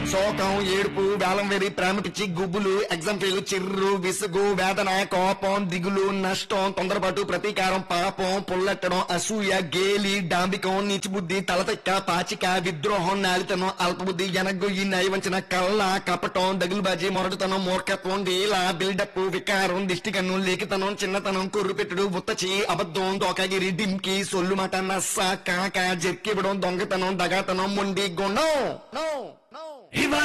శోకం ఏడుపు వేలం వెరి ప్రేమ పిచ్చి గుబులు ఎగ్జామ్ ఫెయిల్ చిర్రు విసుగు వేదన కోపం దిగులు నష్టం తొందరపాటు ప్రతీకారం పాపం పుల్లెట్టడం అసూయ గేలి డాంబికం నీచిబుద్ధి తలతెక్క పాచిక విద్రోహం నాలితనం అల్పబుద్ధి ఎనగ్గు ఈ నయవంచన కళ్ళ కపటం దగులుబాజీ మొరటుతనం మూర్ఖత్వం వేల బిల్డప్ వికారం దిష్టి కన్ను లేఖితనం చిన్నతనం కుర్రు పెట్టుడు ఉత్తచి అబద్ధం దోకగిరి డింకి సొల్లు మాట నస్స కాక జెక్కివ్వడం దొంగతనం దగాతనం మొండి గుణం